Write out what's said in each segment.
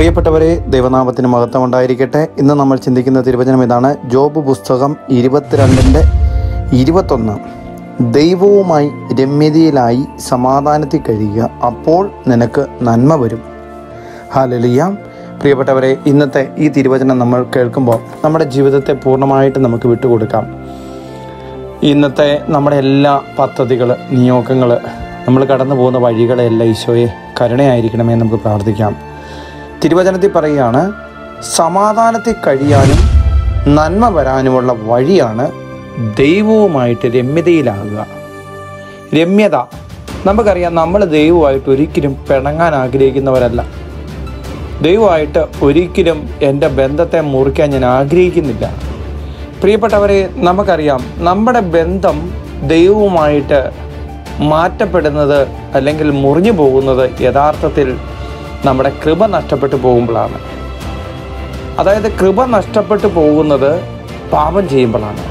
പ്രിയപ്പെട്ടവരെ ദൈവനാമത്തിന് മഹത്വം ഉണ്ടായിരിക്കട്ടെ ഇന്ന് നമ്മൾ ചിന്തിക്കുന്ന തിരുവചനം ഇതാണ് ജോബ് പുസ്തകം ഇരുപത്തിരണ്ടിൻ്റെ ഇരുപത്തൊന്ന് ദൈവവുമായി രമ്യതയിലായി സമാധാനത്തിൽ കഴിയുക അപ്പോൾ നിനക്ക് നന്മ വരും ഹാലലിയ പ്രിയപ്പെട്ടവരെ ഇന്നത്തെ ഈ തിരുവചനം നമ്മൾ കേൾക്കുമ്പോൾ നമ്മുടെ ജീവിതത്തെ പൂർണ്ണമായിട്ട് നമുക്ക് വിട്ടുകൊടുക്കാം ഇന്നത്തെ നമ്മുടെ എല്ലാ പദ്ധതികൾ നിയോഗങ്ങൾ നമ്മൾ കടന്നു പോകുന്ന വഴികളെല്ലാം ഈശോയെ കരുണയായിരിക്കണമേ എന്ന് നമുക്ക് പ്രാർത്ഥിക്കാം തിരുവചനത്തിൽ പറയുകയാണ് സമാധാനത്തിൽ കഴിയാനും നന്മ വരാനുമുള്ള വഴിയാണ് ദൈവവുമായിട്ട് രമ്യതയിലാകുക രമ്യത നമുക്കറിയാം നമ്മൾ ദൈവമായിട്ട് ഒരിക്കലും പിണങ്ങാൻ ആഗ്രഹിക്കുന്നവരല്ല ദൈവമായിട്ട് ഒരിക്കലും എൻ്റെ ബന്ധത്തെ മുറിക്കാൻ ഞാൻ ആഗ്രഹിക്കുന്നില്ല പ്രിയപ്പെട്ടവരെ നമുക്കറിയാം നമ്മുടെ ബന്ധം ദൈവവുമായിട്ട് മാറ്റപ്പെടുന്നത് അല്ലെങ്കിൽ മുറിഞ്ഞു പോകുന്നത് യഥാർത്ഥത്തിൽ നമ്മുടെ കൃപ നഷ്ടപ്പെട്ടു പോകുമ്പോഴാണ് അതായത് കൃപ നഷ്ടപ്പെട്ടു പോകുന്നത് പാപം ചെയ്യുമ്പോഴാണ്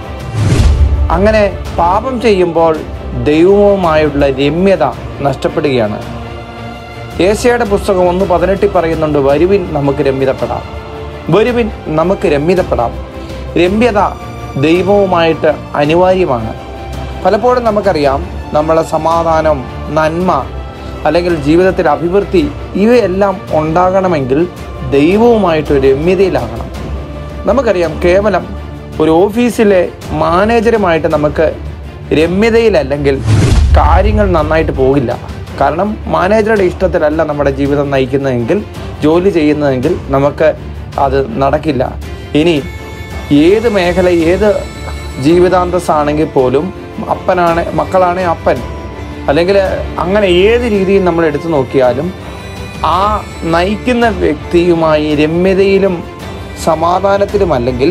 അങ്ങനെ പാപം ചെയ്യുമ്പോൾ ദൈവവുമായുള്ള രമ്യത നഷ്ടപ്പെടുകയാണ് ഏഷ്യയുടെ പുസ്തകം ഒന്ന് പതിനെട്ടിൽ പറയുന്നുണ്ട് വരുവിൻ നമുക്ക് രമ്യതപ്പെടാം വരുവിൻ നമുക്ക് രമ്യതപ്പെടാം രമ്യത ദൈവവുമായിട്ട് അനിവാര്യമാണ് പലപ്പോഴും നമുക്കറിയാം നമ്മളെ സമാധാനം നന്മ അല്ലെങ്കിൽ ജീവിതത്തിൽ അഭിവൃദ്ധി ഇവയെല്ലാം ഉണ്ടാകണമെങ്കിൽ ദൈവവുമായിട്ട് രമ്യതയിലാകണം നമുക്കറിയാം കേവലം ഒരു ഓഫീസിലെ മാനേജറുമായിട്ട് നമുക്ക് രമ്യതയിലല്ലെങ്കിൽ കാര്യങ്ങൾ നന്നായിട്ട് പോകില്ല കാരണം മാനേജറുടെ ഇഷ്ടത്തിലല്ല നമ്മുടെ ജീവിതം നയിക്കുന്നതെങ്കിൽ ജോലി ചെയ്യുന്നതെങ്കിൽ നമുക്ക് അത് നടക്കില്ല ഇനി ഏത് മേഖല ഏത് ജീവിതാന്തസ്സാണെങ്കിൽ പോലും അപ്പനാണ് മക്കളാണ് അപ്പൻ അല്ലെങ്കിൽ അങ്ങനെ ഏത് രീതിയിൽ നമ്മൾ എടുത്തു നോക്കിയാലും ആ നയിക്കുന്ന വ്യക്തിയുമായി രമ്യതയിലും സമാധാനത്തിലും അല്ലെങ്കിൽ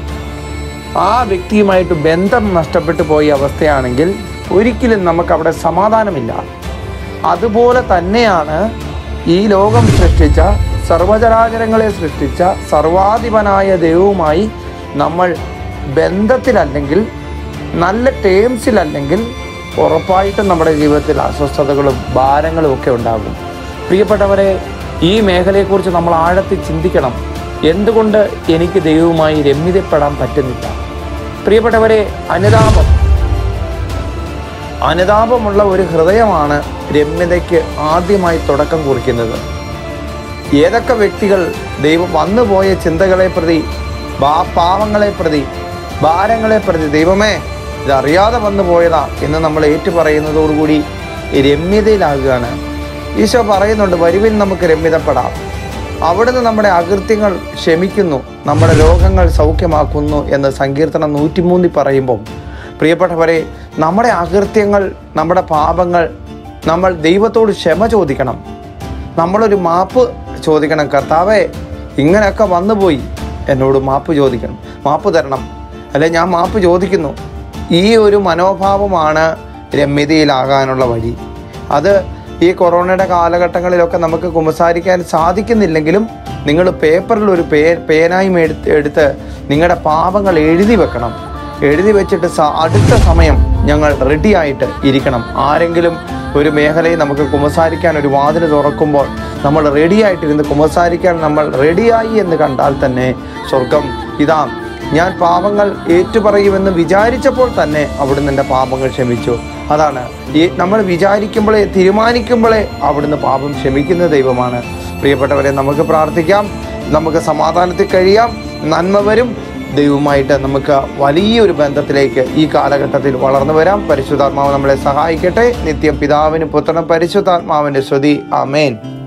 ആ വ്യക്തിയുമായിട്ട് ബന്ധം നഷ്ടപ്പെട്ടു പോയ അവസ്ഥയാണെങ്കിൽ ഒരിക്കലും നമുക്ക് അവിടെ സമാധാനമില്ല അതുപോലെ തന്നെയാണ് ഈ ലോകം സൃഷ്ടിച്ച സർവചരാചരങ്ങളെ സൃഷ്ടിച്ച സർവാധിപനായ ദൈവവുമായി നമ്മൾ ബന്ധത്തിലല്ലെങ്കിൽ നല്ല ടേംസിലല്ലെങ്കിൽ ഉറപ്പായിട്ടും നമ്മുടെ ജീവിതത്തിൽ അസ്വസ്ഥതകളും ഭാരങ്ങളും ഒക്കെ ഉണ്ടാകും പ്രിയപ്പെട്ടവരെ ഈ മേഖലയെക്കുറിച്ച് നമ്മൾ ആഴത്തിൽ ചിന്തിക്കണം എന്തുകൊണ്ട് എനിക്ക് ദൈവവുമായി രമ്യതപ്പെടാൻ പറ്റുന്നില്ല പ്രിയപ്പെട്ടവരെ അനുതാപം അനുതാപമുള്ള ഒരു ഹൃദയമാണ് രമ്യതയ്ക്ക് ആദ്യമായി തുടക്കം കുറിക്കുന്നത് ഏതൊക്കെ വ്യക്തികൾ ദൈവം വന്നുപോയ ചിന്തകളെ പ്രതി പാ പാവങ്ങളെ പ്രതി ഭാരങ്ങളെ പ്രതി ദൈവമേ ഇതറിയാതെ വന്നു പോയതാ എന്ന് നമ്മൾ ഏറ്റുപറയുന്നതോടുകൂടി രമ്യതയിലാകുകയാണ് ഈശോ പറയുന്നുണ്ട് വരുവിൻ നമുക്ക് രമ്യതപ്പെടാം അവിടുന്ന് നമ്മുടെ അകൃത്യങ്ങൾ ക്ഷമിക്കുന്നു നമ്മുടെ രോഗങ്ങൾ സൗഖ്യമാക്കുന്നു എന്ന് സങ്കീർത്തനം നൂറ്റിമൂന്നിൽ പറയുമ്പോൾ പ്രിയപ്പെട്ടവരെ നമ്മുടെ അകൃത്യങ്ങൾ നമ്മുടെ പാപങ്ങൾ നമ്മൾ ദൈവത്തോട് ക്ഷമ ചോദിക്കണം നമ്മളൊരു മാപ്പ് ചോദിക്കണം കർത്താവേ ഇങ്ങനെയൊക്കെ വന്നുപോയി എന്നോട് മാപ്പ് ചോദിക്കണം മാപ്പ് തരണം അല്ലെ ഞാൻ മാപ്പ് ചോദിക്കുന്നു ഈ ഒരു മനോഭാവമാണ് രമ്യതയിലാകാനുള്ള വഴി അത് ഈ കൊറോണയുടെ കാലഘട്ടങ്ങളിലൊക്കെ നമുക്ക് കുമ്പസാരിക്കാൻ സാധിക്കുന്നില്ലെങ്കിലും നിങ്ങൾ പേപ്പറിൽ ഒരു പേ പേനായും എടുത്ത് എടുത്ത് നിങ്ങളുടെ പാപങ്ങൾ എഴുതി വെക്കണം എഴുതി വെച്ചിട്ട് സ- അടുത്ത സമയം ഞങ്ങൾ റെഡി ആയിട്ട് ഇരിക്കണം ആരെങ്കിലും ഒരു മേഖലയിൽ നമുക്ക് കുമ്പസാരിക്കാൻ ഒരു വാതിൽ തുറക്കുമ്പോൾ നമ്മൾ റെഡി ആയിട്ടിരുന്ന് കുമ്പസാരിക്കാൻ നമ്മൾ റെഡിയായി എന്ന് കണ്ടാൽ തന്നെ സ്വർഗം ഇതാ ഞാൻ പാപങ്ങൾ ഏറ്റുപറയുമെന്ന് വിചാരിച്ചപ്പോൾ തന്നെ അവിടുന്ന് എൻ്റെ പാപങ്ങൾ ക്ഷമിച്ചു അതാണ് ഈ നമ്മൾ വിചാരിക്കുമ്പോഴേ തീരുമാനിക്കുമ്പോഴേ അവിടുന്ന് പാപം ക്ഷമിക്കുന്ന ദൈവമാണ് പ്രിയപ്പെട്ടവരെ നമുക്ക് പ്രാർത്ഥിക്കാം നമുക്ക് സമാധാനത്തിൽ കഴിയാം നന്മ വരും ദൈവവുമായിട്ട് നമുക്ക് വലിയൊരു ബന്ധത്തിലേക്ക് ഈ കാലഘട്ടത്തിൽ വളർന്നു വരാം പരിശുദ്ധാത്മാവ് നമ്മളെ സഹായിക്കട്ടെ നിത്യം പിതാവിനും പുത്രനും പരിശുദ്ധാത്മാവിൻ്റെ ശ്രുതി ആമേൻ